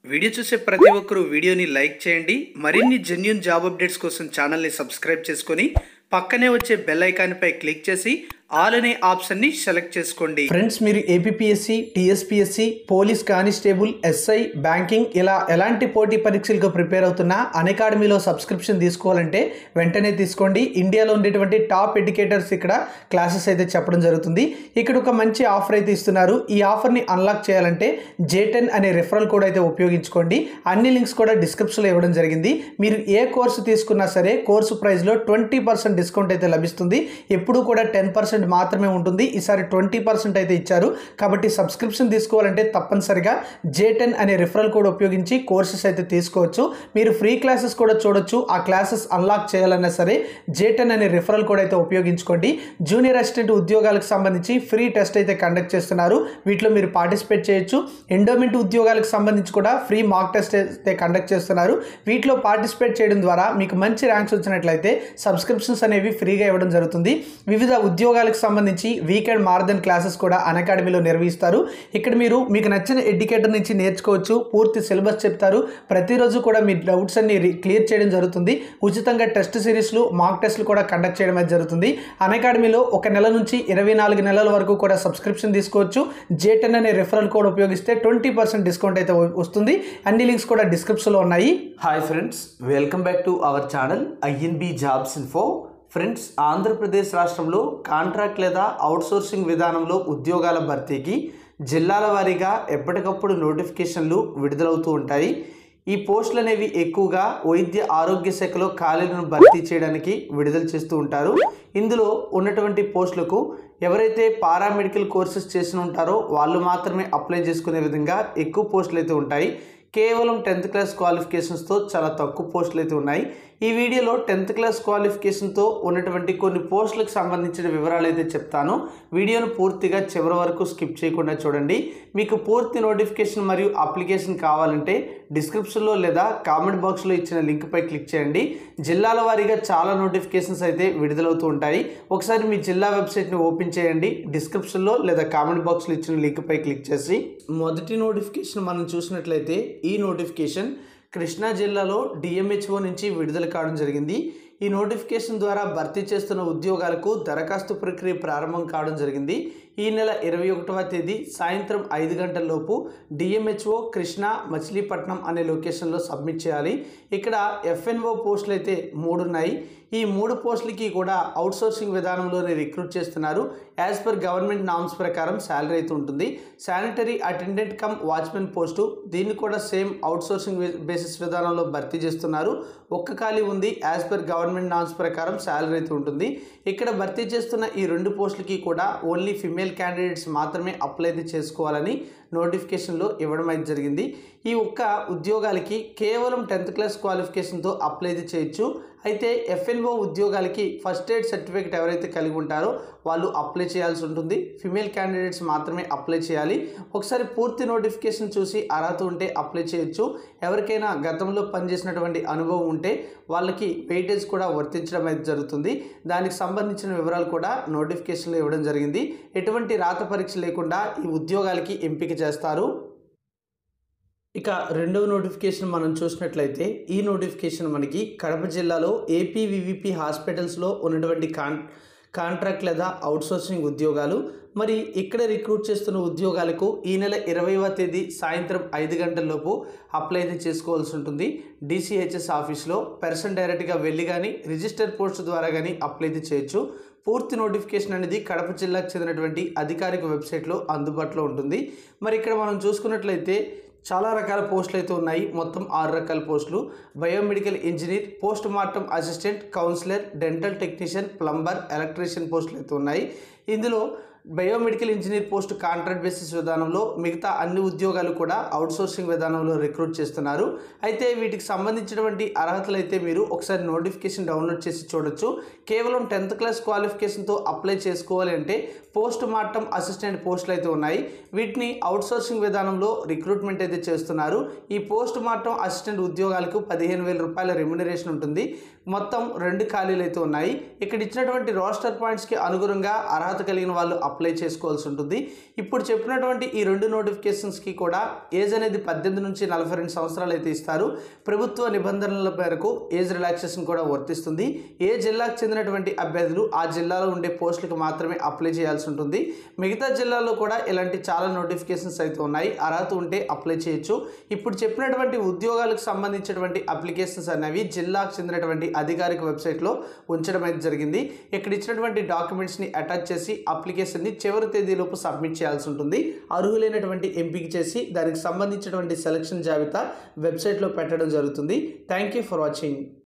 video చూసే ప్రతి ఒక్కరూ వీడియోని లైక్ చేయండి మరిన్ని జెన్యున్ జాబ్ అప్డేట్స్ కోసం ఛానల్ని సబ్స్క్రైబ్ చేసుకొని పక్కనే వచ్చే బెల్ ఐకాన్పై క్లిక్ చేసి ఆల్ అనే ఆప్షన్ని సెలెక్ట్ చేసుకోండి ఫ్రెండ్స్ మీరు APSC TSPSC police constable SI banking ఇలా ఎలాంటి పోటీ పరీక్షలకు ప్రిపేర్ అవుతున్నా అకాడమీలో సబ్స్క్రిప్షన్ తీసుకోవాలంటే వెంటనే తీసుకోండి ఇండియాలో ఉండేటువంటి టాప్ ఎడ్యుకేటర్స్ ఇక్కడ క్లాసెస్ అయితే చెప్పడం జరుగుతుంది ఇక్కడ ఒక మంచి ఆఫర్ అయితే ఇస్తున్నారు ఈ ఆఫర్ని అన్లాక్ చేయాలంటే జేటెన్ అనే రెఫరల్ కోడ్ అయితే ఉపయోగించుకోండి అన్ని లింక్స్ కూడా డిస్క్రిప్షన్లో ఇవ్వడం జరిగింది మీరు ఏ కోర్సు తీసుకున్నా సరే కోర్సు ప్రైస్లో ట్వంటీ పర్సెంట్ డిస్కౌంట్ అయితే లభిస్తుంది ఎప్పుడు కూడా టెన్ పర్సెంట్ మాత్రమే ఉంటుంది ఈసారి ట్వంటీ పర్సెంట్ అయితే ఇచ్చారు కాబట్టి సబ్స్క్రిప్షన్ తీసుకోవాలంటే తప్పనిసరిగా జే టెన్ అనే రిఫరల్ కోడ్ ఉపయోగించి కోర్సెస్ అయితే తీసుకోవచ్చు మీరు ఫ్రీ క్లాసెస్ కూడా చూడొచ్చు ఆ క్లాసెస్ అన్లాక్ చేయాలన్నా సరే జే టెన్ అనే రిఫరల్ కోడ్ అయితే ఉపయోగించుకోండి జూనియర్ అసిస్టెంట్ ఉద్యోగాలకు సంబంధించి ఫ్రీ టెస్ట్ అయితే కండక్ట్ చేస్తున్నారు వీటిలో మీరు పార్టిసిపేట్ చేయొచ్చు ఎండోమెంట్ ఉద్యోగాలకు సంబంధించి కూడా ఫ్రీ మాక్ టెస్ట్ అయితే కండక్ట్ చేస్తున్నారు వీటిలో పార్టిసిపేట్ చేయడం ద్వారా మీకు మంచి ర్యాంక్స్ వచ్చినట్లయితే సబ్స్క్రిప్షన్స్ అనేవి ఫ్రీగా ఇవ్వడం జరుగుతుంది వివిధ ఉద్యోగాలకు సంబంధించి వీకెండ్ మారథన్ క్లాసెస్ కూడా అకాడమీలో నిర్వహిస్తారు ఇక్కడ మీరు మీకు నచ్చిన ఎడ్యుకేటర్ నుంచి నేర్చుకోవచ్చు పూర్తి సిలబస్ చెప్తారు ప్రతిరోజు కూడా మీ డౌట్స్ అన్ని క్లియర్ చేయడం జరుగుతుంది ఉచితంగా టెస్ట్ సిరీస్లు మాక్ టెస్ట్లు కూడా కండక్ట్ చేయడం అయితే జరుగుతుంది అకాడమీలో ఒక నెల నుంచి ఇరవై నాలుగు నెలల వరకు కూడా సబ్స్క్రిప్షన్ తీసుకోవచ్చు జేటెన్ అనే రెఫరల్ కోడ్ ఉపయోగిస్తే ట్వంటీ పర్సెంట్ డిస్కౌంట్ అయితే వస్తుంది అన్ని లింక్స్ కూడా డిస్క్రిప్షన్లో ఉన్నాయి hi friends welcome back to our channel INB jobs info friends Andhra Pradesh రాష్ట్రంలో కాంట్రాక్ట్ లేదా అవుట్సోర్సింగ్ విధానంలో ఉద్యోగాల భర్తీకి జిల్లాల వారీగా ఎప్పటికప్పుడు నోటిఫికేషన్లు విడుదలవుతూ ఉంటాయి ఈ పోస్టులు అనేవి ఎక్కువగా వైద్య ఆరోగ్య శాఖలో ఖాళీలను భర్తీ చేయడానికి విడుదల చేస్తూ ఉంటారు ఇందులో ఉన్నటువంటి పోస్టులకు ఎవరైతే పారామెడికల్ కోర్సెస్ చేసి ఉంటారో వాళ్ళు మాత్రమే అప్లై చేసుకునే విధంగా ఎక్కువ పోస్టులు అయితే ఉంటాయి కేవలం టెన్త్ క్లాస్ క్వాలిఫికేషన్స్తో చాలా తక్కువ పోస్టులు అయితే ఉన్నాయి ఈ వీడియోలో టెన్త్ క్లాస్ క్వాలిఫికేషన్తో ఉన్నటువంటి కొన్ని పోస్టులకు సంబంధించిన వివరాలు అయితే చెప్తాను వీడియోను పూర్తిగా చివరి వరకు స్కిప్ చేయకుండా చూడండి మీకు పూర్తి నోటిఫికేషన్ మరియు అప్లికేషన్ కావాలంటే డిస్క్రిప్షన్లో లేదా కామెంట్ బాక్స్లో ఇచ్చిన లింక్పై క్లిక్ చేయండి జిల్లాల వారీగా చాలా నోటిఫికేషన్స్ అయితే విడుదలవుతూ ఉంటాయి ఒకసారి మీ జిల్లా వెబ్సైట్ని ఓపెన్ చేయండి డిస్క్రిప్షన్లో లేదా కామెంట్ బాక్స్లో ఇచ్చిన లింక్పై క్లిక్ చేసి మొదటి నోటిఫికేషన్ మనం చూసినట్లయితే ఈ నోటిఫికేషన్ కృష్ణా జిల్లాలో డిఎంహెచ్ఓ నుంచి విడుదల కావడం జరిగింది ఈ నోటిఫికేషన్ ద్వారా భర్తీ చేస్తున్న ఉద్యోగాలకు దరఖాస్తు ప్రక్రియ ప్రారంభం కావడం జరిగింది ఈ నెల ఇరవై ఒకటవ తేదీ సాయంత్రం ఐదు గంటల లోపు డిఎంహెచ్ఓ కృష్ణా మచిలీపట్నం అనే లొకేషన్లో సబ్మిట్ చేయాలి ఇక్కడ ఎఫ్ఎన్ఓ పోస్టులు అయితే మూడు ఉన్నాయి ఈ మూడు పోస్టులకి కూడా అవుట్సోర్సింగ్ విధానంలోనే రిక్రూట్ చేస్తున్నారు యాజ్ పర్ గవర్నమెంట్ నామ్స్ ప్రకారం శాలరీ అయితే ఉంటుంది sanitary attendant cum watchman post దీన్ని కూడా సేమ్ అవుట్సోర్సింగ్ బేసిస్ విధానంలో భర్తీ చేస్తున్నారు ఒక్క ఖాళీ ఉంది యాజ్ పర్ గవర్నమెంట్ నామ్స్ ప్రకారం శాలరీ అయితే ఉంటుంది ఇక్కడ భర్తీ చేస్తున్న ఈ రెండు పోస్టులకి కూడా ఓన్లీ ఫిమేల్ క్యాండిడేట్స్ మాత్రమే అప్లై అయితే చేసుకోవాలని నోటిఫికేషన్లో ఇవ్వడం అయితే జరిగింది ఈ ఒక్క ఉద్యోగాలకి కేవలం టెన్త్ క్లాస్ క్వాలిఫికేషన్తో అప్లై అయితే చేయొచ్చు అయితే ఎఫ్ఎన్ఓ ఉద్యోగాలకి ఫస్ట్ ఎయిడ్ సర్టిఫికేట్ ఎవరైతే కలిగి ఉంటారో వాళ్ళు అప్లై చేయాల్సి ఉంటుంది ఫిమేల్ క్యాండిడేట్స్ మాత్రమే అప్లై చేయాలి ఒకసారి పూర్తి నోటిఫికేషన్ చూసి అర్హత ఉంటే అప్లై చేయొచ్చు ఎవరికైనా గతంలో పనిచేసినటువంటి అనుభవం ఉంటే వాళ్ళకి వెయిటేజ్ కూడా వర్తించడం అయితే జరుగుతుంది దానికి సంబంధించిన వివరాలు కూడా నోటిఫికేషన్లో ఇవ్వడం జరిగింది ఎటువంటి రాత పరీక్ష లేకుండా ఈ ఉద్యోగాలకి ఎంపిక చేస్తారు ఇక రెండవ నోటిఫికేషన్ మనం చూసినట్లయితే ఈ నోటిఫికేషన్ మనకి కడప జిల్లాలో ఏపీవివిపి హాస్పిటల్స్లో ఉన్నటువంటి కాన్ కాంట్రాక్ట్ లేదా అవుట్సోర్సింగ్ ఉద్యోగాలు మరి ఇక్కడ రిక్రూట్ చేస్తున్న ఉద్యోగాలకు ఈ నెల ఇరవైవ తేదీ సాయంత్రం ఐదు గంటలలోపు అప్లై అయితే చేసుకోవాల్సి ఉంటుంది డిసిహెచ్ఎస్ ఆఫీస్లో పర్సన్ డైరెక్ట్గా వెళ్ళి కానీ రిజిస్టర్ పోస్ట్ ద్వారా కానీ అప్లై అయితే చేయొచ్చు పూర్తి నోటిఫికేషన్ అనేది కడప జిల్లాకు చెందినటువంటి అధికారిక వెబ్సైట్లో అందుబాటులో ఉంటుంది మరి ఇక్కడ మనం చూసుకున్నట్లయితే చాలా రకాల పోస్టులు అయితే ఉన్నాయి మొత్తం ఆరు రకాల పోస్టులు biomedical engineer post mortem assistant counsellor dental technician plumber electrician పోస్టులు అయితే ఉన్నాయి ఇందులో biomedical engineer post contract basis విధానంలో మిగతా అన్ని ఉద్యోగాలు కూడా అవుట్సోర్సింగ్ విధానంలో రిక్రూట్ చేస్తున్నారు అయితే వీటికి సంబంధించినటువంటి అర్హతలు అయితే మీరు ఒకసారి నోటిఫికేషన్ డౌన్లోడ్ చేసి చూడొచ్చు కేవలం టెన్త్ క్లాస్ క్వాలిఫికేషన్తో అప్లై చేసుకోవాలి అంటే పోస్ట్ మార్టం అసిస్టెంట్ పోస్టులు అయితే ఉన్నాయి వీటిని అవుట్సోర్సింగ్ విధానంలో రిక్రూట్మెంట్ అయితే చేస్తున్నారు ఈ పోస్ట్ మార్టం అసిస్టెంట్ ఉద్యోగాలకు పదిహేను వేల రూపాయల రెమ్యునరేషన్ ఉంటుంది మొత్తం రెండు ఖాళీలు అయితే ఉన్నాయి ఇక్కడ ఇచ్చినటువంటి రోస్టర్ పాయింట్స్కి అనుగుణంగా అర్హత కలిగిన వాళ్ళు అప్లై చేసుకోవాల్సి ఉంటుంది ఇప్పుడు చెప్పినటువంటి ఈ రెండు నోటిఫికేషన్స్కి కూడా ఏజ్ అనేది పద్దెనిమిది నుంచి నలభై రెండు సంవత్సరాలు అయితే ఇస్తారు ప్రభుత్వ నిబంధనల మేరకు ఏజ్ రిలాక్సేషన్ కూడా వర్తిస్తుంది ఏ జిల్లాకు చెందినటువంటి అభ్యర్థులు ఆ జిల్లాలో ఉండే పోస్టులకు మాత్రమే అప్లై చేయాల్సి ఉంటుంది మిగతా జిల్లాల్లో కూడా ఇలాంటి చాలా నోటిఫికేషన్స్ అయితే ఉన్నాయి అర్హత ఉంటే అప్లై చేయొచ్చు ఇప్పుడు చెప్పినటువంటి ఉద్యోగాలకు సంబంధించినటువంటి అప్లికేషన్స్ అనేవి జిల్లాకు చెందినటువంటి అధికారిక వెబ్సైట్లో ఉంచడం అయితే జరిగింది ఇక్కడ ఇచ్చినటువంటి డాక్యుమెంట్స్ని అటాచ్ చేసి అప్లికేషన్ని చివరి తేదీలోపు సబ్మిట్ చేయాల్సి ఉంటుంది అర్హులైనటువంటి ఎంపిక చేసి దానికి సంబంధించినటువంటి సెలక్షన్ జాబితా వెబ్సైట్లో పెట్టడం జరుగుతుంది థ్యాంక్ యూ ఫర్ వాచింగ్